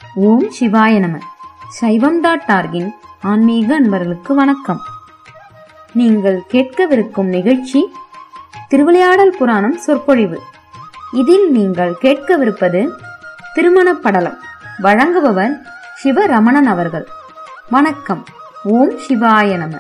ஓம் சிவாய நம சைவம் டாட் டார்கின் ஆன்மீக அன்பர்களுக்கு வணக்கம் நீங்கள் கேட்கவிருக்கும் நிகழ்ச்சி திருவிளையாடல் புராணம் சொற்பொழிவு இதில் நீங்கள் கேட்கவிருப்பது திருமணப் படலம் வழங்குபவர் சிவரமணன் அவர்கள் வணக்கம் ஓம் சிவாய நம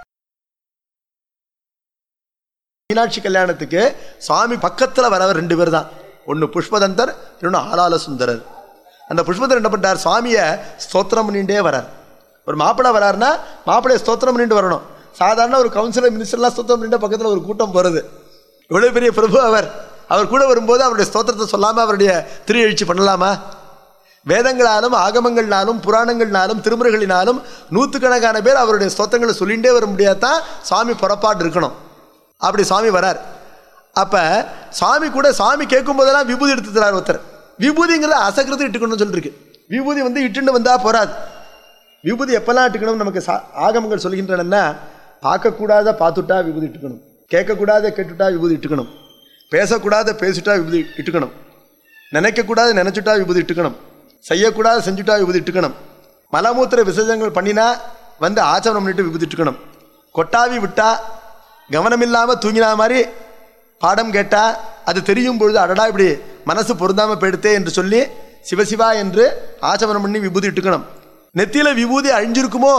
மீனாட்சி கல்யாணத்துக்கு சுவாமி பக்கத்தில் வரவர் ரெண்டு பேர் தான் ஒன்று புஷ்பதந்தர் இன்னொன்று ஆளால சுந்தரர் அந்த புஷ்பதர் என்ன பண்ணுறார் சுவாமியை ஸ்தோத்திரம் பண்ணிகிட்டே வரார் ஒரு மாப்பிள்ளை வராருன்னா மாப்பிள்ளையை ஸ்தோத்திரம் பண்ணிட்டு வரணும் சாதாரண ஒரு கவுன்சிலர் மினிஸ்டர்லாம் ஸ்தோத்திரம் பண்ணிட்டு பக்கத்தில் ஒரு கூட்டம் போகிறது இவ்வளோ பெரிய பிரபு அவர் அவர் கூட வரும்போது அவருடைய ஸ்தோத்திரத்தை சொல்லாமல் அவருடைய திரு எழுச்சி பண்ணலாமா வேதங்களாலும் ஆகமங்கள்னாலும் புராணங்கள்னாலும் திருமுறைகளினாலும் நூற்றுக்கணக்கான பேர் அவருடைய ஸ்தோத்திரங்களை சொல்லிகிட்டே வர முடியாதான் சுவாமி புறப்பாடு இருக்கணும் அப்படி சுவாமி வரார் அப்போ சுவாமி கூட சுவாமி கேட்கும் போதெல்லாம் விபூதி எடுத்து தரார் ஒருத்தர் விபூதிங்கிறத அசக்கிறது இட்டுக்கணும்னு சொல்லிருக்கு விபூதி வந்து இட்டுண்டு வந்தால் போராது விபூதி எப்பெல்லாம் இட்டுக்கணும் நமக்கு சா ஆகமங்கள் சொல்கின்றன பார்க்கக்கூடாத பார்த்துட்டா விபூதி இட்டுக்கணும் கேட்கக்கூடாத கேட்டுட்டா விபூதி இட்டுக்கணும் பேசக்கூடாத பேசிட்டா விபூதி இட்டுக்கணும் நினைக்கக்கூடாது நினைச்சுட்டா விபூதி இட்டுக்கணும் செய்யக்கூடாது செஞ்சுட்டா விபூதி இட்டுக்கணும் மலமூத்திர விசர்ஜனங்கள் பண்ணினா வந்து ஆச்சரணம் பண்ணிட்டு விபூதி இட்டுக்கணும் கொட்டாவி விட்டா கவனமில்லாமல் தூங்கினா மாதிரி பாடம் கேட்டால் அது தெரியும் பொழுது அடடா இப்படி மனசு பொருந்தாமல் போயிடுத்தே என்று சொல்லி சிவசிவா என்று ஆச்சமனம் பண்ணி விபூதி இட்டுக்கணும் நெத்தியில் விபூதி அழிஞ்சிருக்குமோ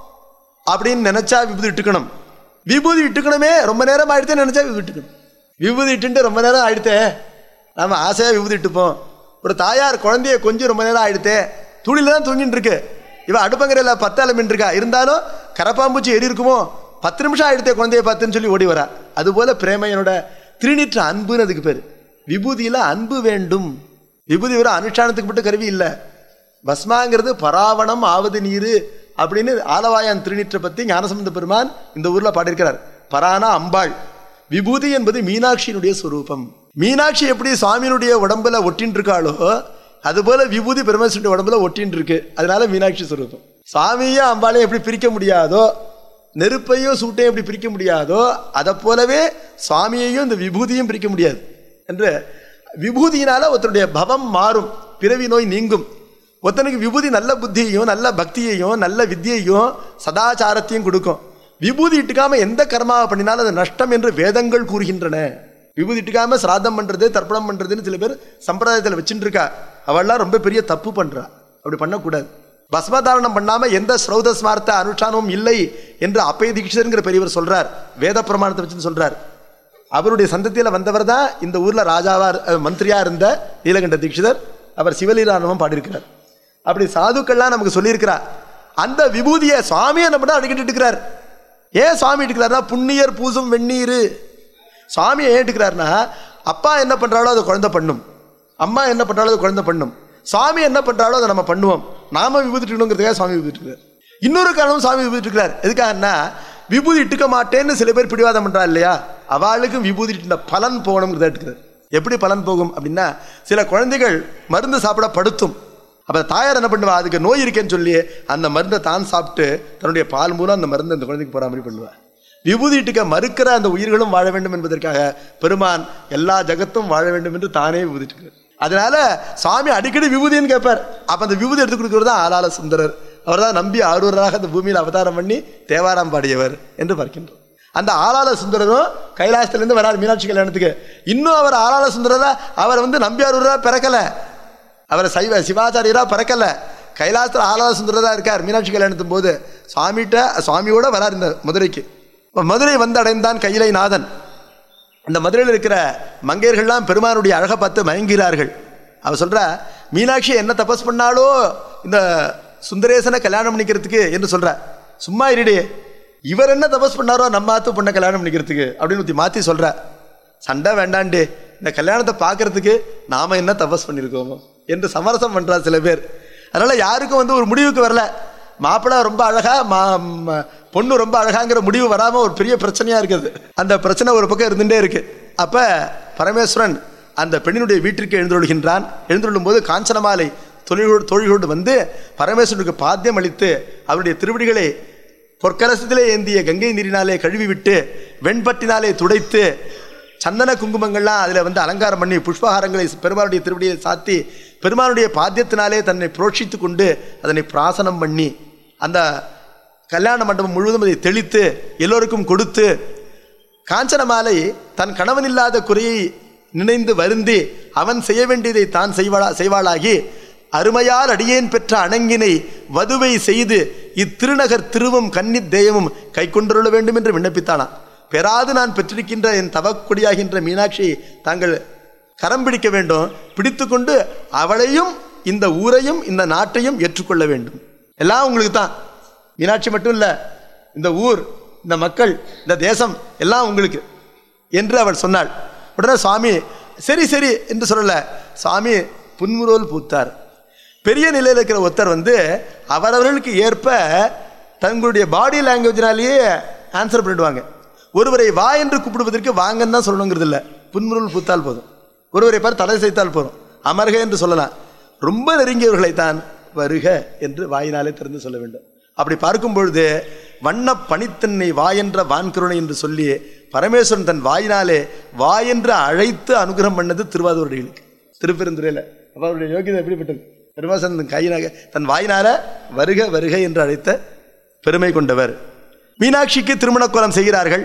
அப்படின்னு நினச்சா விபூதி இட்டுக்கணும் விபூதி இட்டுக்கணுமே ரொம்ப நேரம் ஆயிடுத்தே நினச்சா விபூதி இட்டுக்கணும் விபூதி இட்டுன்ட்டு ரொம்ப நேரம் ஆயிடுத்தே நம்ம ஆசையாக விபூதி இட்டுப்போம் ஒரு தாயார் குழந்தைய கொஞ்சம் ரொம்ப நேரம் ஆயிடுத்தே துணியில் தான் தூங்கிட்டு இருக்கு இவன் அடுப்பங்கரையில் பத்தால மின் இருக்கா இருந்தாலும் கரப்பாம்பூச்சி எரி இருக்குமோ பத்து நிமிஷம் ஆயிடுத்தே குழந்தைய பார்த்துன்னு சொல்லி ஓடி வரா அதுபோல பிரேமையனோட திருநீற்ற அன்புன்னு அதுக்கு பேர் விபூதியில் அன்பு வேண்டும் விபூதி ஒரு அனுஷ்டானத்துக்கு மட்டும் கருவி இல்லை பஸ்மாங்கிறது பராவணம் ஆவது நீர் அப்படின்னு ஆலவாயான் திருநீற்றை பற்றி ஞானசம்பந்த பெருமான் இந்த ஊரில் பாடியிருக்கிறார் பரானா அம்பாள் விபூதி என்பது மீனாட்சியினுடைய ஸ்வரூபம் மீனாட்சி எப்படி சுவாமியினுடைய உடம்புல ஒட்டின்னு இருக்காளோ அதுபோல விபூதி பெருமேஸ்வருடைய உடம்புல ஒட்டின்னு இருக்கு அதனால மீனாட்சி ஸ்வரூபம் சுவாமியும் அம்பாளையும் எப்படி பிரிக்க முடியாதோ நெருப்பையும் சூட்டையும் எப்படி பிரிக்க முடியாதோ அதை போலவே சுவாமியையும் இந்த விபூதியும் பிரிக்க முடியாது என்று விபூதியினால ஒருத்தருடைய பவம் மாறும் பிறவி நோய் நீங்கும் ஒருத்தனுக்கு விபூதி நல்ல புத்தியையும் நல்ல பக்தியையும் நல்ல வித்தியையும் சதாச்சாரத்தையும் கொடுக்கும் விபூதி இட்டுக்காம எந்த கர்மாவை பண்ணினாலும் அது நஷ்டம் என்று வேதங்கள் கூறுகின்றன விபூதி இட்டுக்காம சிராதம் பண்றது தர்ப்பணம் பண்றதுன்னு சில பேர் சம்பிரதாயத்தில் வச்சுட்டு இருக்கா அவள்லாம் ரொம்ப பெரிய தப்பு பண்றா அப்படி பண்ணக்கூடாது பஸ்மதாரணம் பண்ணாம எந்த ஸ்ரௌத ஸ்மார்த்த அனுஷ்டானமும் இல்லை என்று அப்பய தீட்சிதருங்கிற பெரியவர் சொல்றார் வேத பிரமாணத்தை வச்சுன்னு சொல்றார் அவருடைய சந்ததியில் வந்தவர் தான் இந்த ஊர்ல ராஜாவா அஹ், மந்திரியா இருந்த நீலகண்ட தீட்சிதர் அவர் சிவலீலானவம் பாடியிருக்கிறார் அப்படி சாதுக்கள்லாம் நமக்கு சொல்லியிருக்கிறார் அந்த விபூதியை சுவாமி என்ன பண்ண அடிக்கிட்டு இருக்கிறார் ஏன் சுவாமி எடுக்கிறார்னா புண்ணியர் பூசும் வெந்நீர் சுவாமியை ஏன் எடுக்கிறார்னா அப்பா என்ன பண்றாலோ அதை குழந்தை பண்ணும் அம்மா என்ன பண்றாலோ அதை குழந்தை பண்ணும் சுவாமி என்ன பண்றாலோ அதை நம்ம பண்ணுவோம் நாம விபூதிட்டுக்கணுங்கிறதுக்காக சுவாமி விபூதிட்டுக்கிறார் இன்னொரு காரணம் சுவாமி விபூதிட்டுக்கிறார் எதுக்காகன்னா விபூதி இட்டுக்க மாட்டேன்னு சில பேர் பிடிவாதம் பண்றா இல்லையா அவளுக்கும் விபூதி இட்டுன பலன் போகணுங்கிறத எடுக்கிறார் எப்படி பலன் போகும் அப்படின்னா சில குழந்தைகள் மருந்து சாப்பிட படுத்தும் அப்போ தாயார் என்ன பண்ணுவா அதுக்கு நோய் இருக்கேன்னு சொல்லி அந்த மருந்தை தான் சாப்பிட்டு தன்னுடைய பால் மூலம் அந்த மருந்து அந்த குழந்தைக்கு போகிற மாதிரி பண்ணுவா விபூதிட்டுக்க மறுக்கிற அந்த உயிர்களும் வாழ வேண்டும் என்பதற்காக பெருமான் எல்லா ஜகத்தும் வாழ வேண்டும் என்று தானே விபூதிட்டுக்கிறார் அதனால சுவாமி அடிக்கடி விபூதின்னு கேட்பார் அப்போ அந்த விபூதி எடுத்து கொடுக்கிறது தான் ஆளாள சுந்தரர் அவர் தான் நம்பி ஆரூரராக அந்த பூமியில் அவதாரம் பண்ணி தேவாரம் பாடியவர் என்று பார்க்கின்றோம் அந்த ஆளாள சுந்தரரும் கைலாசத்திலேருந்து வரார் மீனாட்சி கல்யாணத்துக்கு இன்னும் அவர் ஆளாள சுந்தரரா அவர் வந்து நம்பியாரூரா பிறக்கலை அவர் சைவ சிவாச்சாரியரா பிறக்கல கைலாசத்தில் ஆளாள சுந்தரதா இருக்கார் மீனாட்சி கல்யாணத்தும் போது சுவாமிகிட்ட சுவாமியோட வரார் இந்த மதுரைக்கு இப்ப மதுரை வந்து அடைந்தான் கையிலை நாதன் அந்த மதுரையில் இருக்கிற மங்கையர்கள்லாம் பெருமானுடைய அழகை பார்த்து மயங்குகிறார்கள் அவர் சொல்றா மீனாட்சி என்ன தபஸ் பண்ணாலோ இந்த சுந்தரேசனை கல்யாணம் பண்ணிக்கிறதுக்கு என்று சொல்ற சும்மா இருடி இவர் என்ன தபஸ் பண்ணாரோ நம்ம ஆத்து பொண்ணை கல்யாணம் பண்ணிக்கிறதுக்கு அப்படின்னு ஊத்தி மாத்தி சொல்ற சண்டை வேண்டாண்டே இந்த கல்யாணத்தை பார்க்கறதுக்கு நாம என்ன தபஸ் பண்ணியிருக்கோமோ என்று சமரசம் பண்றா சில பேர் அதனால யாருக்கும் வந்து ஒரு முடிவுக்கு வரல மாப்பிள்ளை ரொம்ப அழகா மா ம- பொண்ணு ரொம்ப அழகாங்கிற முடிவு வராம ஒரு பெரிய பிரச்சனையா இருக்குது அந்த பிரச்சனை ஒரு பக்கம் இருந்துட்டே இருக்கு அப்ப பரமேஸ்வரன் அந்த பெண்ணினுடைய வீட்டிற்கு எழுந்தொழுகின்றான் எழுந்தொள்ளும் போது காஞ்சனமாலை தொழிலோடு தொழிலோடு வந்து பரமேஸ்வரனுக்கு பாத்தியம் அளித்து அவருடைய திருவடிகளை பொற்கலசத்திலே ஏந்திய கங்கை நீரினாலே கழுவி விட்டு வெண்பட்டினாலே துடைத்து சந்தன குங்குமங்கள்லாம் அதில் வந்து அலங்காரம் பண்ணி புஷ்பஹாரங்களை பெருமாளுடைய திருவடியை சாத்தி பெருமானுடைய பாத்தியத்தினாலே தன்னை புரோட்சித்து கொண்டு அதனை பிராசனம் பண்ணி அந்த கல்யாண மண்டபம் முழுவதும் அதை தெளித்து எல்லோருக்கும் கொடுத்து காஞ்சனமாலை தன் கணவன் இல்லாத குறையை நினைந்து வருந்தி அவன் செய்ய வேண்டியதை தான் செய்வாளா செய்வாளாகி அருமையால் அடியேன் பெற்ற அணங்கினை வதுவை செய்து இத்திருநகர் திருவும் கன்னித் தேயமும் கை கொண்டுள்ள வேண்டும் என்று விண்ணப்பித்தானாம் பெறாது நான் பெற்றிருக்கின்ற என் தவக்கொடியாகின்ற மீனாட்சியை தாங்கள் கரம் பிடிக்க வேண்டும் பிடித்துக்கொண்டு அவளையும் இந்த ஊரையும் இந்த நாட்டையும் ஏற்றுக்கொள்ள வேண்டும் எல்லாம் உங்களுக்கு தான் மீனாட்சி மட்டும் இல்லை இந்த ஊர் இந்த மக்கள் இந்த தேசம் எல்லாம் உங்களுக்கு என்று அவள் சொன்னாள் உடனே சுவாமி சரி சரி என்று சொல்லல சுவாமி புன்முரோல் பூத்தார் பெரிய நிலையில் இருக்கிற ஒருத்தர் வந்து அவரவர்களுக்கு ஏற்ப தங்களுடைய பாடி லாங்குவேஜினாலேயே ஆன்சர் பண்ணிடுவாங்க ஒருவரை வா என்று கூப்பிடுவதற்கு வாங்கன்னு தான் சொல்லணுங்கிறது இல்லை புன்முருள் பூத்தால் போதும் ஒருவரை பார் தலை செய்தால் போதும் அமர்க என்று சொல்லலாம் ரொம்ப நெருங்கியவர்களை தான் வருக என்று வாயினாலே திறந்து சொல்ல வேண்டும் அப்படி பார்க்கும் பொழுது வண்ண பணித்தன்னை வா என்ற வான்கருணை என்று சொல்லி பரமேஸ்வரன் தன் வாயினாலே வா என்று அழைத்து அனுகிரகம் பண்ணது திருவாதூரடிகளுக்கு திருப்பெருந்துறையில் அப்ப அவருடைய யோகியதை எப்படிப்பட்டது பெருமாசன் தன் கையினாக தன் வாயினால வருக வருக என்று அழைத்த பெருமை கொண்டவர் மீனாட்சிக்கு திருமண கோலம் செய்கிறார்கள்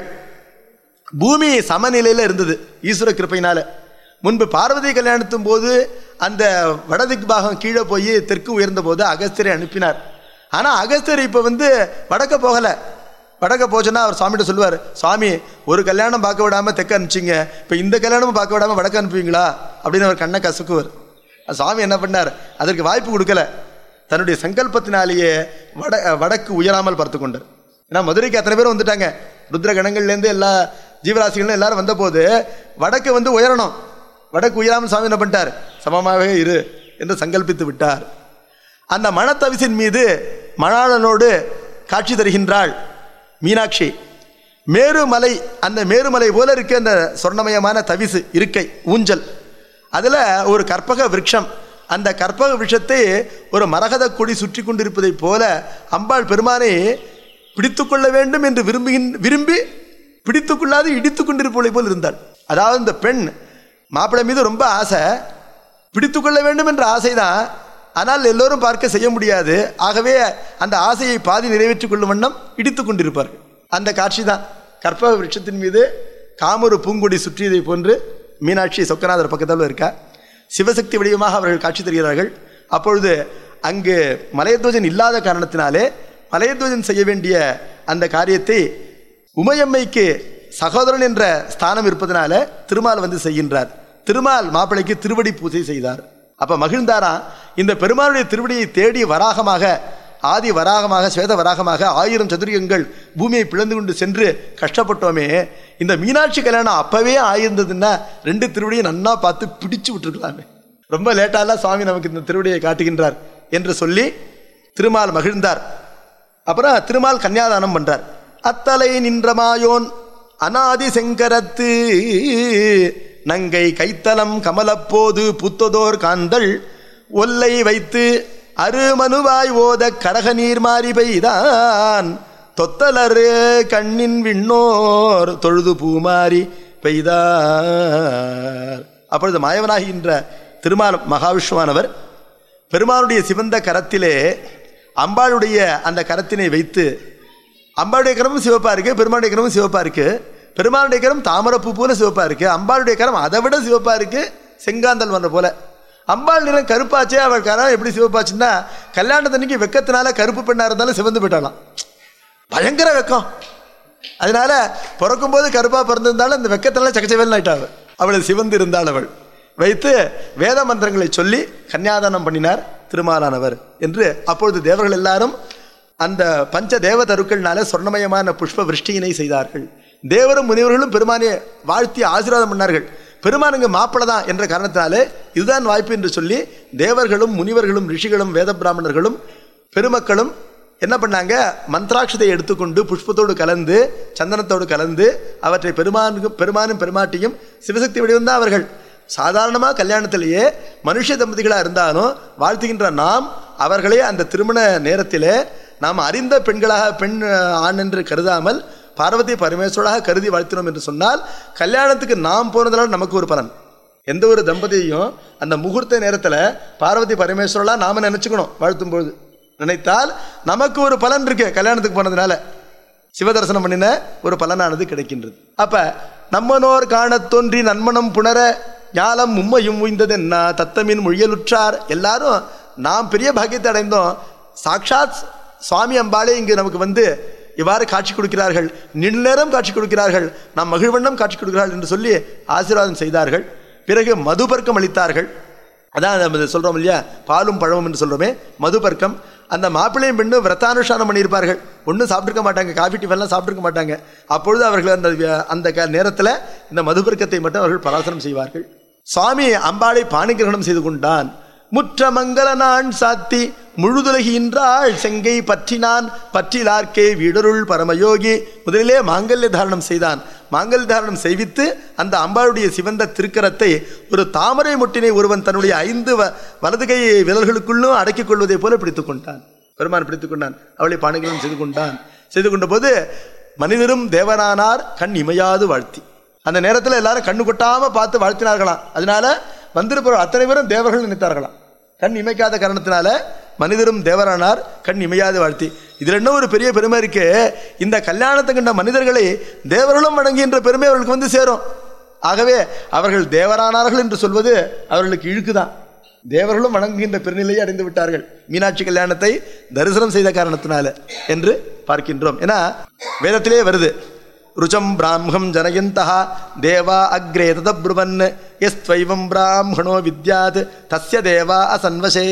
பூமி சமநிலையில் இருந்தது ஈஸ்வர கிருப்பையினால முன்பு பார்வதி கல்யாணத்தும் போது அந்த வடதிக்கு பாகம் கீழே போய் தெற்கு உயர்ந்த போது அகஸ்தியரை அனுப்பினார் ஆனால் அகஸ்தியர் இப்போ வந்து வடக்க போகலை வடக்க போச்சுன்னா அவர் சுவாமிகிட்ட சொல்லுவார் சுவாமி ஒரு கல்யாணம் பார்க்க விடாமல் தெற்க அனுப்பிச்சிங்க இப்போ இந்த கல்யாணமும் பார்க்க விடாமல் வடக்க அனுப்புவீங்களா அப்படின்னு அவர் கண்ணை கசுக்குவர் அது சுவாமி என்ன பண்ணார் அதற்கு வாய்ப்பு கொடுக்கல தன்னுடைய சங்கல்பத்தினாலேயே வட வடக்கு உயராமல் பார்த்து கொண்டார் ஏன்னா மதுரைக்கு அத்தனை பேர் வந்துட்டாங்க ருத்ர கணங்கள்லேருந்து எல்லா ஜீவராசிகளும் எல்லாரும் வந்தபோது வடக்கு வந்து உயரணும் வடக்கு உயராமல் சுவாமி என்ன பண்ணிட்டார் சமமாகவே இரு என்று சங்கல்பித்து விட்டார் அந்த மணத்தவிசின் மீது மணாளனோடு காட்சி தருகின்றாள் மீனாட்சி மேருமலை அந்த மேருமலை போல இருக்க அந்த சொர்ணமயமான தவிசு இருக்கை ஊஞ்சல் அதில் ஒரு கற்பக விருட்சம் அந்த கற்பக விருட்சத்தை ஒரு மரகத கொடி சுற்றி கொண்டிருப்பதைப் போல அம்பாள் பெருமானை பிடித்துக்கொள்ள வேண்டும் என்று விரும்புகின் விரும்பி பிடித்துக்கொள்ளாது இடித்து கொண்டிருப்பதை போல் இருந்தாள் அதாவது இந்த பெண் மாப்பிள்ளை மீது ரொம்ப ஆசை பிடித்துக்கொள்ள வேண்டும் என்ற ஆசைதான் ஆனால் எல்லோரும் பார்க்க செய்ய முடியாது ஆகவே அந்த ஆசையை பாதி நிறைவேற்றிக் கொள்ளும் வண்ணம் இடித்து கொண்டிருப்பார்கள் அந்த காட்சி தான் கற்பக விருட்சத்தின் மீது காமரு பூங்கொடி சுற்றியதை போன்று மீனாட்சி சொக்கநாதர் பக்கத்தில் இருக்கா சிவசக்தி வடிவமாக அவர்கள் காட்சி தருகிறார்கள் அப்பொழுது அங்கு மலையத்வஜன் இல்லாத காரணத்தினாலே மலையத்வஜன் செய்ய வேண்டிய அந்த காரியத்தை உமையம்மைக்கு சகோதரன் என்ற ஸ்தானம் இருப்பதனால திருமால் வந்து செய்கின்றார் திருமால் மாப்பிள்ளைக்கு திருவடி பூஜை செய்தார் அப்ப மகிழ்ந்தாரா இந்த பெருமாளுடைய திருவடியை தேடி வராகமாக ஆதி வராகமாக ஸ்வேத வராகமாக ஆயிரம் சதுரியங்கள் பூமியை பிளந்து கொண்டு சென்று கஷ்டப்பட்டோமே இந்த மீனாட்சி கல்யாணம் அப்பவே ஆயிருந்ததுன்னா ரெண்டு திருவடியை நன்னா பார்த்து பிடிச்சு விட்டுருக்கலாமே ரொம்ப லேட்டால சுவாமி நமக்கு இந்த திருவடியை காட்டுகின்றார் என்று சொல்லி திருமால் மகிழ்ந்தார் அப்புறம் திருமால் கன்னியாதானம் பண்றார் அத்தலை நின்றமாயோன் அனாதி செங்கரத்து நங்கை கைத்தலம் கமலப்போது புத்ததோர் காந்தள் ஒல்லை வைத்து அருமனுவாய் ஓத கடக நீர் மாறி பெய்தான் தொத்தலரு கண்ணின் விண்ணோர் தொழுது பூமாரி பெய்தார் அப்பொழுது மாயவனாகின்ற திருமால் மகாவிஷ்ணுவானவர் பெருமானுடைய சிவந்த கரத்திலே அம்பாளுடைய அந்த கரத்தினை வைத்து அம்பாளுடைய கரமும் சிவப்பா இருக்கு பெருமாளுடைய கரமும் சிவப்பா இருக்கு பெருமாளுடைய கரம் தாமரப்பூ போல சிவப்பா இருக்கு அம்பாளுடைய கரம் அதை விட சிவப்பா இருக்கு செங்காந்தல் வந்த போல அம்பாள் நிறம் கருப்பாச்சே அவள் கரம் எப்படி சிவப்பாச்சுன்னா கல்யாணத்தன்னைக்கு வெக்கத்தினால கருப்பு பெண்ணா இருந்தாலும் சிவந்து போயிட்டாலாம் பயங்கர வெக்கம் அதனால பிறக்கும்போது கருப்பா பிறந்திருந்தாலும் இந்த வெக்கத்தினால சக்கச்சவேல் ஆயிட்டாள் அவள் சிவந்து இருந்தாள் அவள் வைத்து வேத மந்திரங்களை சொல்லி கன்னியாதானம் பண்ணினார் திருமாலானவர் என்று அப்பொழுது தேவர்கள் எல்லாரும் அந்த பஞ்ச தேவ தருக்கள்னால சொர்ணமயமான புஷ்ப விருஷ்டியினை செய்தார்கள் தேவரும் முனிவர்களும் பெருமானை வாழ்த்தி ஆசீர்வாதம் பண்ணார்கள் பெருமானுங்க மாப்பிள தான் என்ற காரணத்தினாலே இதுதான் வாய்ப்பு என்று சொல்லி தேவர்களும் முனிவர்களும் ரிஷிகளும் வேத பிராமணர்களும் பெருமக்களும் என்ன பண்ணாங்க மந்த்ராட்சத்தை எடுத்துக்கொண்டு புஷ்பத்தோடு கலந்து சந்தனத்தோடு கலந்து அவற்றை பெருமானுக்கு பெருமானும் பெருமாட்டியும் சிவசக்தி வடிவம் தான் அவர்கள் சாதாரணமாக கல்யாணத்திலேயே மனுஷ தம்பதிகளாக இருந்தாலும் வாழ்த்துகின்ற நாம் அவர்களே அந்த திருமண நேரத்திலே நாம் அறிந்த பெண்களாக பெண் ஆண் என்று கருதாமல் பார்வதி பரமேஸ்வராக கருதி வாழ்த்தினோம் என்று சொன்னால் கல்யாணத்துக்கு நாம் போனதால் நமக்கு ஒரு பலன் எந்த ஒரு தம்பதியையும் அந்த முகூர்த்த நேரத்தில் பார்வதி பரமேஸ்வரலா நாம நினைச்சுக்கணும் வாழ்த்தும் பொழுது நினைத்தால் நமக்கு ஒரு பலன் இருக்கு கல்யாணத்துக்கு போனதுனால சிவதர்சனம் பண்ணின ஒரு பலனானது கிடைக்கின்றது அப்ப நம்மனோர் காணத் தோன்றி நன்மனம் புணர ஞாலம் உம்மையும் உய்ந்ததென்ன தத்தமின் மொழியலுற்றார் எல்லாரும் நாம் பெரிய பாக்கியத்தை அடைந்தோம் சாக்ஷாத் சுவாமி அம்பாளே இங்கு நமக்கு வந்து இவ்வாறு காட்சி கொடுக்கிறார்கள் நின்னேரம் காட்சி கொடுக்கிறார்கள் நாம் மகிழ்வண்ணம் காட்சி கொடுக்கிறார்கள் என்று சொல்லி ஆசீர்வாதம் செய்தார்கள் பிறகு மதுபர்க்கம் அளித்தார்கள் அதான் நம்ம சொல்றோம் இல்லையா பாலும் பழமும் என்று சொல்றோமே மதுபர்க்கம் அந்த மாப்பிள்ளையும் பெண்ணும் விரதானுஷ்டானம் பண்ணியிருப்பார்கள் ஒன்றும் சாப்பிட்டுருக்க மாட்டாங்க காஃபி டிஃபன்லாம் சாப்பிட்டுருக்க மாட்டாங்க அப்பொழுது அவர்கள் அந்த வி- அந்த க நேரத்தில் இந்த மதுபர்க்கத்தை மட்டும் அவர்கள் பராசனம் செய்வார்கள் சுவாமி அம்பாளை பாணிகிரகணம் செய்து கொண்டான் முற்ற மங்கள நான் சாத்தி முழுதுலகின்றாள் செங்கை பற்றினான் பற்றிலார்க்கே வீடருள் பரமயோகி முதலிலே மாங்கல்ய தாரணம் செய்தான் மாங்கல்ய தாரணம் செய்வித்து அந்த அம்பாளுடைய சிவந்த திருக்கரத்தை ஒரு தாமரை முட்டினை ஒருவன் தன்னுடைய ஐந்து வ- வலது கை விரல்களுக்குள்ளும் அடக்கிக் கொள்வதைப் போல பிடித்துக் கொண்டான் பெருமான் பிடித்துக் கொண்டான் அவளை பாணிகளும் செய்து கொண்டான் செய்து கொண்ட போது மனிதரும் தேவனானார் கண் இமையாது வாழ்த்தி அந்த நேரத்தில் எல்லாரும் கண்ணு கொட்டாம பார்த்து வாழ்த்தினார்களாம் அதனால வந்திருப்பவர் அத்தனை பேரும் தேவர்கள் நினைத்தார்களாம் கண் இமைக்காத காரணத்தினால மனிதரும் தேவரானார் கண் இமையாது வாழ்த்தி இதுல என்ன ஒரு பெரிய பெருமை இருக்கு இந்த கல்யாணத்தை கண்ட மனிதர்களை தேவர்களும் வணங்குகின்ற பெருமை அவர்களுக்கு வந்து சேரும் ஆகவே அவர்கள் தேவரானார்கள் என்று சொல்வது அவர்களுக்கு இழுக்குதான் தேவர்களும் வணங்குகின்ற பெருநிலையை அடைந்து விட்டார்கள் மீனாட்சி கல்யாணத்தை தரிசனம் செய்த காரணத்தினால என்று பார்க்கின்றோம் ஏன்னா வேதத்திலே வருது ருச்சம் பிராமம் ஜனயந்தா தேவா அக்ரே ததப்ருவன் எஸ்வைவம் பிராமணோ வித்யாத் தஸ்ய தேவா அசன்வசே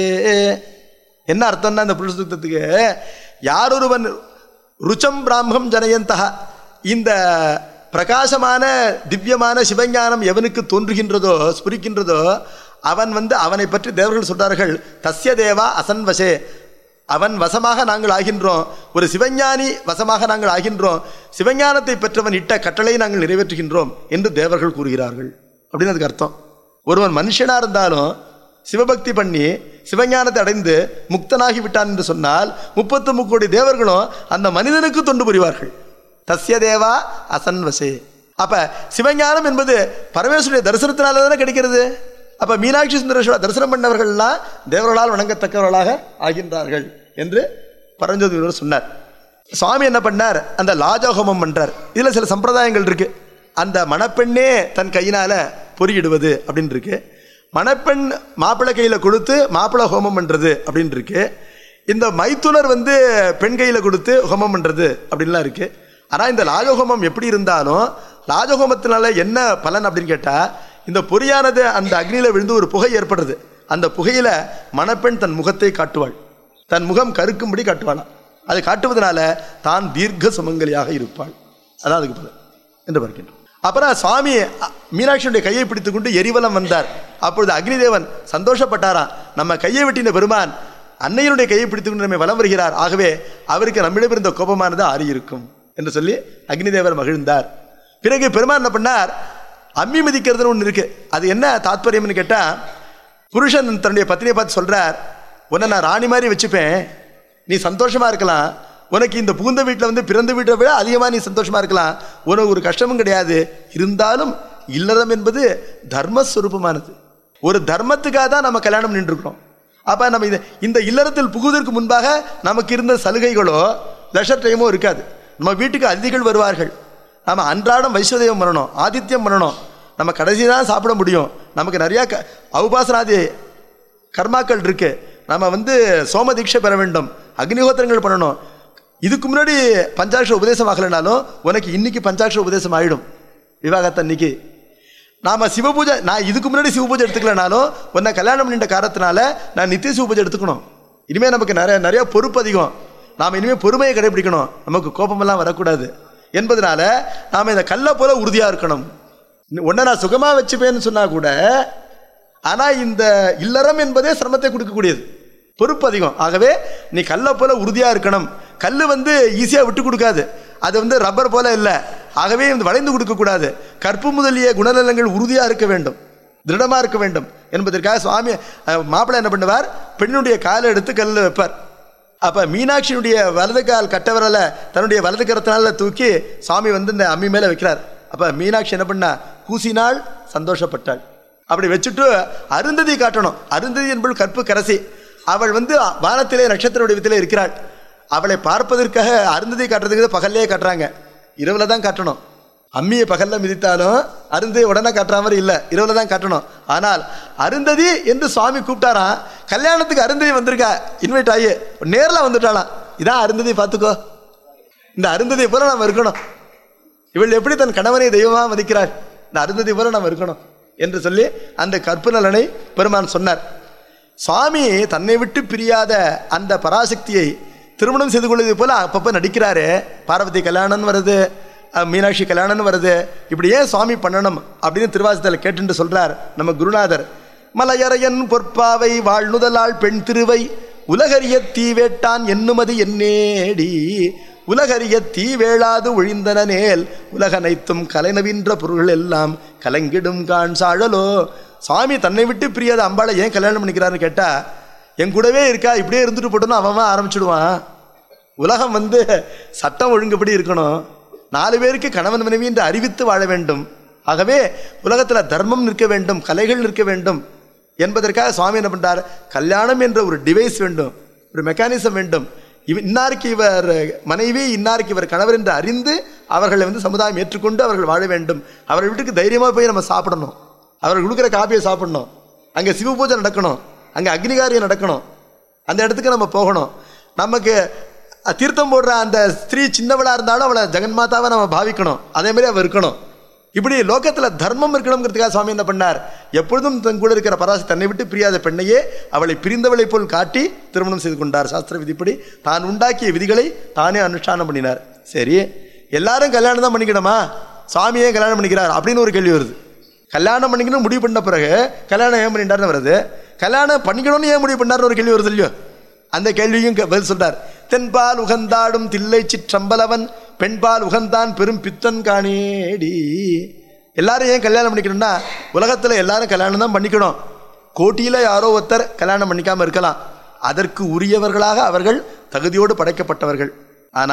என்ன அர்த்தம்னா இந்த புருஷ சூக்தத்துக்கு யாரொருவன் ருச்சம் பிராமம் ஜனயந்தா இந்த பிரகாசமான திவ்யமான சிவஞானம் எவனுக்கு தோன்றுகின்றதோ ஸ்புரிக்கின்றதோ அவன் வந்து அவனை பற்றி தேவர்கள் சொல்றார்கள் தஸ்ய தேவா அசன்வசே அவன் வசமாக நாங்கள் ஆகின்றோம் ஒரு சிவஞானி வசமாக நாங்கள் ஆகின்றோம் சிவஞானத்தை பெற்றவன் இட்ட கட்டளை நாங்கள் நிறைவேற்றுகின்றோம் என்று தேவர்கள் கூறுகிறார்கள் அப்படின்னு அதுக்கு அர்த்தம் ஒருவன் மனுஷனா இருந்தாலும் சிவபக்தி பண்ணி சிவஞானத்தை அடைந்து முக்தனாகி விட்டான் என்று சொன்னால் முப்பத்து முக்கோடி தேவர்களும் அந்த மனிதனுக்கு தொண்டு புரிவார்கள் தஸ்ய தேவா அசன்வசே அப்ப சிவஞானம் என்பது பரமேஸ்வருடைய தரிசனத்தினால தானே கிடைக்கிறது அப்ப மீனாட்சி சுந்தரேஸ்வரர் தரிசனம் பண்ணவர்கள்லாம் தேவர்களால் வணங்கத்தக்கவர்களாக ஆகின்றார்கள் என்று பரஞ்சோதி முனிவர் சொன்னார் சுவாமி என்ன பண்ணார் அந்த லாஜஹோமம் பண்றார் இதுல சில சம்பிரதாயங்கள் இருக்கு அந்த மணப்பெண்ணே தன் கையினால பொறியிடுவது அப்படின்னு இருக்கு மணப்பெண் மாப்பிள்ளை கையில கொடுத்து மாப்பிள்ளை ஹோமம் பண்றது அப்படின்னு இருக்கு இந்த மைத்துனர் வந்து பெண் கையில கொடுத்து ஹோமம் பண்றது அப்படின்லாம் இருக்கு ஆனா இந்த லாஜஹோமம் எப்படி இருந்தாலும் லாஜஹோமத்தினால என்ன பலன் அப்படின்னு கேட்டா இந்த பொறியானது அந்த அக்னியில விழுந்து ஒரு புகை ஏற்படுறது அந்த புகையில மணப்பெண் தன் முகத்தை காட்டுவாள் தன் முகம் கருக்கும்படி காட்டுவாளாம் அது காட்டுவதனால தான் தீர்க்க சுமங்கலியாக இருப்பாள் அதான் அதுக்கு பலன் என்று பார்க்கின்றோம் அப்புறம் சுவாமி அ- மீனாட்சியுடைய கையை பிடித்துக்கொண்டு எரிவலம் வந்தார் அப்பொழுது அக்னிதேவன் சந்தோஷப்பட்டாராம் நம்ம கையை வெட்டின பெருமான் அன்னையனுடைய கையை பிடித்துக்கொண்டு நம்மை வலம் வருகிறார் ஆகவே அவருக்கு நம்மிடம் இருந்த கோபமானது ஆறி இருக்கும் என்று சொல்லி அக்னிதேவர் மகிழ்ந்தார் பிறகு பெருமான் என்ன பண்ணார் அம்மி மிதிக்கிறதுன்னு ஒன்று இருக்கு அது என்ன தாத்பரியம்னு கேட்டா புருஷன் தன்னுடைய பத்தினியை பார்த்து சொல்றார் உன்னை நான் ராணி மாதிரி வச்சுப்பேன் நீ சந்தோஷமா இருக்கலாம் உனக்கு இந்த புகுந்த வீட்டில் வந்து பிறந்த வீட்டை விட அதிகமாக நீ சந்தோஷமா இருக்கலாம் உனக்கு ஒரு கஷ்டமும் கிடையாது இருந்தாலும் இல்லறம் என்பது தர்மஸ்வரூபமானது ஒரு தர்மத்துக்காக தான் நம்ம கல்யாணம் நின்றுக்கிறோம் அப்ப நம்ம இந்த இந்த இல்லறத்தில் புகுவதற்கு முன்பாக நமக்கு இருந்த சலுகைகளோ லெஷர் டைமோ இருக்காது நம்ம வீட்டுக்கு அதிதிகள் வருவார்கள் நம்ம அன்றாடம் வைஸ்வதேவம் பண்ணணும் ஆதித்யம் பண்ணணும் நம்ம கடைசி தான் சாப்பிட முடியும் நமக்கு நிறைய க அவுபாசனாதி கர்மாக்கள் இருக்கு நம்ம வந்து சோம தீட்சை பெற வேண்டும் அக்னிஹோத்திரங்கள் பண்ணணும் இதுக்கு முன்னாடி பஞ்சாட்சர உபதேசம் ஆகலைனாலும் உனக்கு இன்னைக்கு பஞ்சாட்சர உபதேசம் ஆயிடும் விவாகத்தன்னைக்கு நாம சிவபூஜை நான் இதுக்கு முன்னாடி சிவபூஜை எடுத்துக்கலனாலும் உன்னை கல்யாணம் பண்ணிட்ட காரணத்தினால நான் நித்திய சிவபூஜை எடுத்துக்கணும் இனிமே நமக்கு நிறைய நிறைய பொறுப்பு அதிகம் நாம் இனிமே பொறுமையை கடைபிடிக்கணும் நமக்கு கோபமெல்லாம் வரக்கூடாது என்பதனால நாம இந்த கல்லை போல உறுதியா இருக்கணும் உன்னை நான் சுகமா வச்சுப்பேன்னு சொன்னா கூட ஆனா இந்த இல்லறம் என்பதே சிரமத்தை கொடுக்கக்கூடியது பொறுப்பு அதிகம் ஆகவே நீ கல்லை போல உறுதியா இருக்கணும் கல் வந்து ஈஸியா விட்டு கொடுக்காது அது வந்து ரப்பர் போல இல்லை ஆகவே வந்து வளைந்து கொடுக்க கூடாது கற்பு முதலிய குணநலங்கள் உறுதியா இருக்க வேண்டும் திருடமா இருக்க வேண்டும் என்பதற்காக சுவாமி அஹ், மாப்பிள்ளை என்ன பண்ணுவார் பெண்ணுடைய காலை எடுத்து கல்லில் வைப்பார் அப்ப மீனாட்சியினுடைய வலது கால் கட்டவரல தன்னுடைய வலது கரத்தினால தூக்கி சுவாமி வந்து இந்த அம்மி மேல வைக்கிறார் அப்ப மீனாட்சி என்ன பண்ணா கூசினாள் சந்தோஷப்பட்டாள் அப்படி வச்சுட்டு அருந்ததி காட்டணும் அருந்ததி என்பது கற்பு கரசி அவள் வந்து வானத்திலே நட்சத்திர வடிவத்திலே இருக்கிறாள் அவளை பார்ப்பதற்காக அருந்ததி காட்டுறதுக்கு பகல்லே காட்டுறாங்க இரவுல தான் காட்டணும் அம்மியை பகல்ல மிதித்தாலும் அருந்ததி உடனே காட்டுற மாதிரி இல்லை இரவுல தான் காட்டணும் ஆனால் அருந்ததி என்று சுவாமி கூப்பிட்டாராம் கல்யாணத்துக்கு அருந்ததி வந்திருக்கா இன்வைட் ஆகி நேரில் வந்துட்டாளாம் இதான் அருந்ததி பார்த்துக்கோ இந்த அருந்ததி போல நாம் இருக்கணும் இவள் எப்படி தன் கணவனை தெய்வமாக மதிக்கிறாள் இந்த அருந்ததி போல நாம் இருக்கணும் என்று சொல்லி அந்த கற்பு நலனை பெருமான் சொன்னார் சுவாமி தன்னை விட்டு பிரியாத அந்த பராசக்தியை திருமணம் செய்து கொள்வது போல அப்பப்போ நடிக்கிறாரு பார்வதி கல்யாணம் வருது அஹ், மீனாட்சி கல்யாணம் வருது இப்படி ஏன் சுவாமி பண்ணணும் அப்படின்னு திருவாசத்தில் கேட்டுட்டு சொல்றார் நம்ம குருநாதர் மலையரையன் பொற்பாவை வாழ்நுதலாள் பெண் திருவை உலகறிய தீவேட்டான் என்னுமதி என்னேடி உலகறிய தீ வேளாது ஒழிந்தனேல் உலகனைத்தும் கலைநவின்ற பொருள்கள் எல்லாம் கலங்கிடும் காண் சாழலோ சாமி தன்னை விட்டு பிரியாத அம்பாளை ஏன் கல்யாணம் பண்ணிக்கிறாருன்னு கேட்டா என் கூடவே இருக்கா இப்படியே இருந்துட்டு போட்டோன்னு அவன் அவன் ஆரம்பிச்சிடுவான் உலகம் வந்து சட்டம் ஒழுங்குபடி இருக்கணும் நாலு பேருக்கு கணவன் மனைவி என்று அறிவித்து வாழ வேண்டும் ஆகவே உலகத்தில் தர்மம் நிற்க வேண்டும் கலைகள் நிற்க வேண்டும் என்பதற்காக சுவாமி என்ன பண்றார் கல்யாணம் என்ற ஒரு டிவைஸ் வேண்டும் ஒரு மெக்கானிசம் வேண்டும் இவ இன்னாருக்கு இவர் மனைவி இன்னாருக்கு இவர் கணவர் என்று அறிந்து அவர்களை வந்து சமுதாயம் ஏற்றுக்கொண்டு அவர்கள் வாழ வேண்டும் அவர்கள் வீட்டுக்கு தைரியமாக போய் நம்ம சாப்பிடணும் அவர்கள் கொடுக்குற காப்பியை சாப்பிடணும் அங்கே சிவ பூஜை நடக்கணும் அங்கே அக்னிகாரியம் நடக்கணும் அந்த இடத்துக்கு நம்ம போகணும் நமக்கு அஹ், தீர்த்தம் போடுற அந்த ஸ்திரீ சின்னவளா இருந்தாலும் அவளை ஜெகன்மாதாவை நம்ம பாவிக்கணும் அதே மாதிரி அவ இருக்கணும் இப்படி லோகத்துல தர்மம் இருக்கணுங்கிறதுக்காக சுவாமி என்ன பண்ணார் எப்பொழுதும் தன் கூட இருக்கிற பராசி தன்னை விட்டு பிரியாத பெண்ணையே அவளை பிரிந்தவளை போல் காட்டி திருமணம் செய்து கொண்டார் சாஸ்திர விதிப்படி தான் உண்டாக்கிய விதிகளை தானே அனுஷ்டானம் பண்ணினார் சரி எல்லாரும் கல்யாணம் தான் பண்ணிக்கணுமா சுவாமியே கல்யாணம் பண்ணிக்கிறார் அப்படின்னு ஒரு கேள்வி வருது கல்யாணம் பண்ணிக்கணும் முடிவு பண்ண பிறகு கல்யாணம் ஏன் பண்ணிட்டாருன்னு வருது கல்யாணம் பண்ணிக்கணும்னு ஏன் முடிவு பண்ணார்னு ஒரு கேள்வி வருது இல்லையோ அந்த கேள்வியும் க- பதில் சொல்றார் தென்பால் உகந்தாடும் தில்லை சிற்றம்பலவன் பெண்பால் உகந்தான் பெரும் பித்தன் காணேடி எல்லாரும் ஏன் கல்யாணம் பண்ணிக்கணும்னா உலகத்துல எல்லாரும் கல்யாணம் தான் பண்ணிக்கணும் கோட்டியில யாரோ ஒருத்தர் கல்யாணம் பண்ணிக்காம இருக்கலாம் அதற்கு உரியவர்களாக அவர்கள் தகுதியோடு படைக்கப்பட்டவர்கள் ஆனா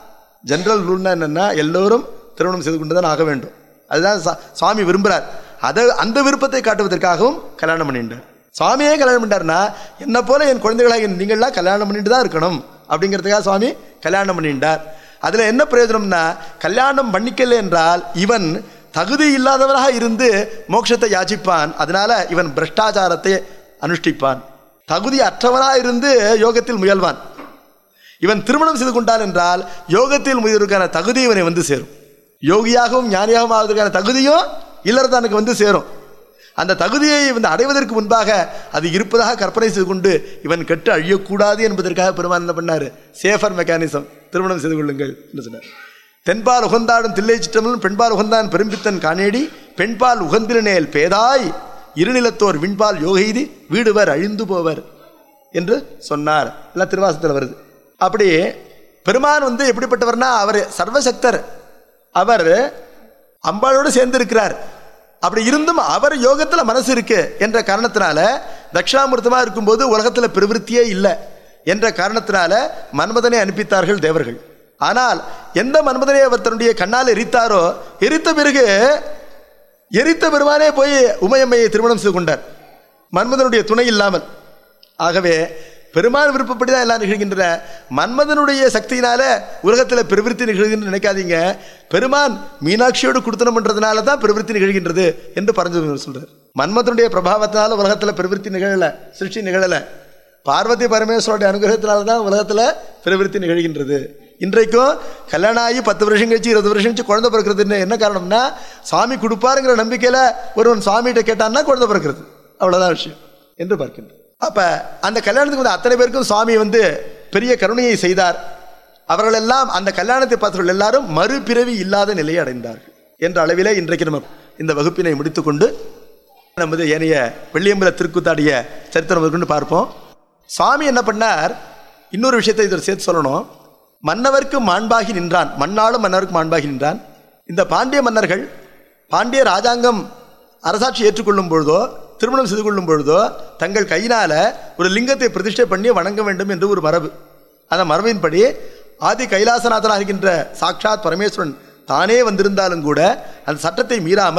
ஜெனரல் ரூல்னா என்னன்னா எல்லோரும் திருமணம் செய்து கொண்டு தான் ஆக வேண்டும் அதுதான் சா- சுவாமி விரும்புகிறார் அதை அந்த விருப்பத்தை காட்டுவதற்காகவும் கல்யாணம் பண்ணிட்டார் சுவாமியே கல்யாணம் பண்ணிட்டாருன்னா என்ன போல என் குழந்தைகளாக நீங்கள்லாம் கல்யாணம் பண்ணிட்டு தான் இருக்கணும் அப்படிங்கிறதுக்காக சுவாமி கல்யாணம் பண்ணிட்டார் அதில் என்ன பிரயோஜனம்னா கல்யாணம் பண்ணிக்கல என்றால் இவன் தகுதி இல்லாதவனாக இருந்து மோட்சத்தை யாச்சிப்பான் அதனால இவன் பிரஷ்டாச்சாரத்தை அனுஷ்டிப்பான் தகுதி அற்றவனாக இருந்து யோகத்தில் முயல்வான் இவன் திருமணம் செய்து கொண்டான் என்றால் யோகத்தில் முயலுக்கான தகுதி இவனை வந்து சேரும் யோகியாகவும் ஞானியாகவும் ஆவதற்கான தகுதியும் இல்லறத்தானுக்கு வந்து சேரும் அந்த தகுதியை வந்து அடைவதற்கு முன்பாக அது இருப்பதாக கற்பனை செய்து கொண்டு இவன் கெட்டு அழியக்கூடாது என்பதற்காக பெருமான் என்ன பண்ணாரு சேஃபர் மெக்கானிசம் திருமணம் செய்து கொள்ளுங்கள் என்று சொன்னார் தென்பால் உகந்தாடும் தில்லை சிற்றமலும் பெண்பால் உகந்தான் பெரும்பித்தன் காணேடி பெண்பால் உகந்திரனேல் பேதாய் இருநிலத்தோர் விண்பால் யோகைதி வீடுவர் அழிந்து போவர் என்று சொன்னார் எல்லாம் திருவாசத்தில் வருது அப்படி பெருமான் வந்து எப்படிப்பட்டவர்னா அவர் சர்வசக்தர் அவர் அம்பாளோடு சேர்ந்து இருக்கிறார் அப்படி இருந்தும் அவர் யோகத்தில் மனசு இருக்கு என்ற காரணத்தினால தட்சிணாமூர்த்தமா இருக்கும்போது உலகத்தில் பிரவிற்த்தியே இல்லை என்ற காரணத்தினால மன்மதனை அனுப்பித்தார்கள் தேவர்கள் ஆனால் எந்த மன்மதனை அவர் தன்னுடைய கண்ணால் எரித்தாரோ எரித்த பிறகு எரித்த பெருமானே போய் உமையம்மையை திருமணம் செய்து கொண்டார் மன்மதனுடைய துணை இல்லாமல் ஆகவே பெருமான் விருப்பப்படி தான் எல்லாம் நிகழ்கின்றன மன்மதனுடைய சக்தியினால உலகத்தில் பிரவிற்த்தி நிகழ்கின்ற நினைக்காதீங்க பெருமான் மீனாட்சியோடு கொடுத்தனம் பண்றதுனால தான் பிரவிற்த்தி நிகழ்கின்றது என்று பரஞ்சு சொல்றார் மன்மதனுடைய பிரபாவத்தினால உலகத்தில் பிரவிற்த்தி நிகழல சிருஷ்டி நிகழல பார்வதி பரமேஸ்வரோடைய அனுகிரகத்தினால தான் உலகத்தில் பிரவிற்த்தி நிகழ்கின்றது இன்றைக்கும் கல்யாணம் ஆகி பத்து வருஷம் கழிச்சு இருபது வருஷம் கழிச்சு குழந்தை பிறக்கிறதுன்னு என்ன காரணம்னா சாமி கொடுப்பாருங்கிற நம்பிக்கையில ஒருவன் சாமிகிட்ட கேட்டான்னா குழந்தை பிறக்கிறது அவ்வளவுதான் விஷயம் என்று பார்க்கின்றோம் அப்ப அந்த கல்யாணத்துக்கு வந்து அத்தனை பேருக்கும் சுவாமி வந்து பெரிய கருணையை செய்தார் அவர்கள் எல்லாம் அந்த கல்யாணத்தை பார்த்தவர்கள் எல்லாரும் மறுபிறவி இல்லாத நிலையை அடைந்தார்கள் என்ற அளவிலே இன்றைக்கு நம்ம இந்த வகுப்பினை முடித்துக்கொண்டு நமது ஏனைய வெள்ளியம்பல திருக்குத்தாடிய சரித்திரம் முதற்கொண்டு பார்ப்போம் சுவாமி என்ன பண்ணார் இன்னொரு விஷயத்தை இதில் சேர்த்து சொல்லணும் மன்னவர்க்கு மாண்பாகி நின்றான் மன்னாலும் மன்னருக்கு மாண்பாகி நின்றான் இந்த பாண்டிய மன்னர்கள் பாண்டிய ராஜாங்கம் அரசாட்சி ஏற்றுக்கொள்ளும் பொழுதோ திருமணம் செய்து கொள்ளும் பொழுதோ தங்கள் கையினால ஒரு லிங்கத்தை பிரதிஷ்டை பண்ணி வணங்க வேண்டும் என்று ஒரு மரபு அந்த மரபின்படி ஆதி கைலாசநாதனாக இருக்கின்ற சாக்ஷாத் பரமேஸ்வரன் தானே வந்திருந்தாலும் கூட அந்த சட்டத்தை மீறாமல்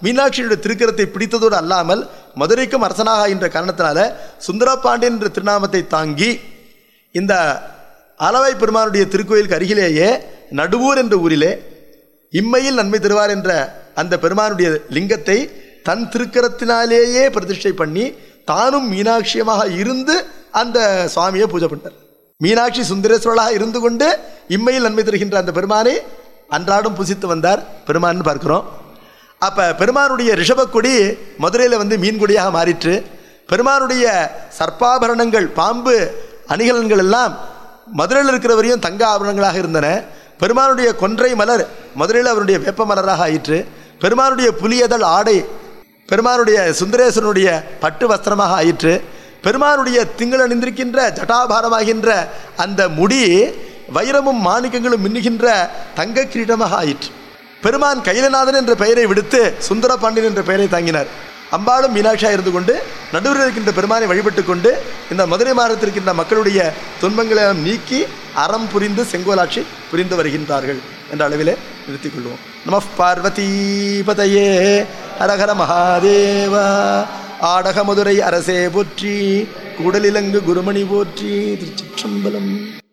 மீனாட்சியுடைய திருக்கரத்தை பிடித்ததோடு அல்லாமல் மதுரைக்கும் அரசனாக என்ற காரணத்தினால சுந்தரபாண்டியன் என்ற திருநாமத்தை தாங்கி இந்த அளவை பெருமானுடைய திருக்கோயிலுக்கு அருகிலேயே நடுவூர் என்ற ஊரிலே இம்மையில் நன்மை தருவார் என்ற அந்த பெருமானுடைய லிங்கத்தை தன் திருக்கரத்தினாலேயே பிரதிஷ்டை பண்ணி தானும் மீனாட்சியமாக இருந்து அந்த சுவாமியை பூஜை பண்ணார் மீனாட்சி சுந்தரேஸ்வரலாக இருந்து கொண்டு இம்மையில் நன்மை தருகின்ற அந்த பெருமானை அன்றாடம் புசித்து வந்தார் பெருமான்னு பார்க்கிறோம் அப்ப பெருமானுடைய ரிஷபக்கொடி மதுரையில் வந்து மீன் கொடியாக மாறிற்று பெருமானுடைய சர்ப்பாபரணங்கள் பாம்பு அணிகலன்கள் எல்லாம் மதுரையில் இருக்கிறவரையும் தங்க ஆபரணங்களாக இருந்தன பெருமானுடைய கொன்றை மலர் மதுரையில் அவருடைய வேப்ப மலராக ஆயிற்று பெருமானுடைய புலியதழ் ஆடை பெருமானுடைய சுந்தரேசனுடைய பட்டு வஸ்திரமாக ஆயிற்று பெருமானுடைய திங்கள் அணிந்திருக்கின்ற ஜட்டாபாரமாகின்ற அந்த முடி வைரமும் மாணிக்கங்களும் மின்னுகின்ற தங்க கிரீடமாக ஆயிற்று பெருமான் கைலநாதன் என்ற பெயரை விடுத்து சுந்தர பாண்டியன் என்ற பெயரை தாங்கினார் அம்பாளும் மீனாட்சியாக இருந்து கொண்டு நடுவில் இருக்கின்ற பெருமானை வழிபட்டு கொண்டு இந்த மதுரை மாவட்டத்தில் இருக்கின்ற மக்களுடைய துன்பங்களை நீக்கி அறம் புரிந்து செங்கோலாட்சி புரிந்து வருகின்றார்கள் என்ற அளவிலே நிறுத்திக் கொள்வோம் நம பார்வதி பதையே ஹரஹர மகாதேவா ஆடக மதுரை அரசே போற்றி கூடலிலங்கு குருமணி போற்றி திருச்சிற்றம்பலம்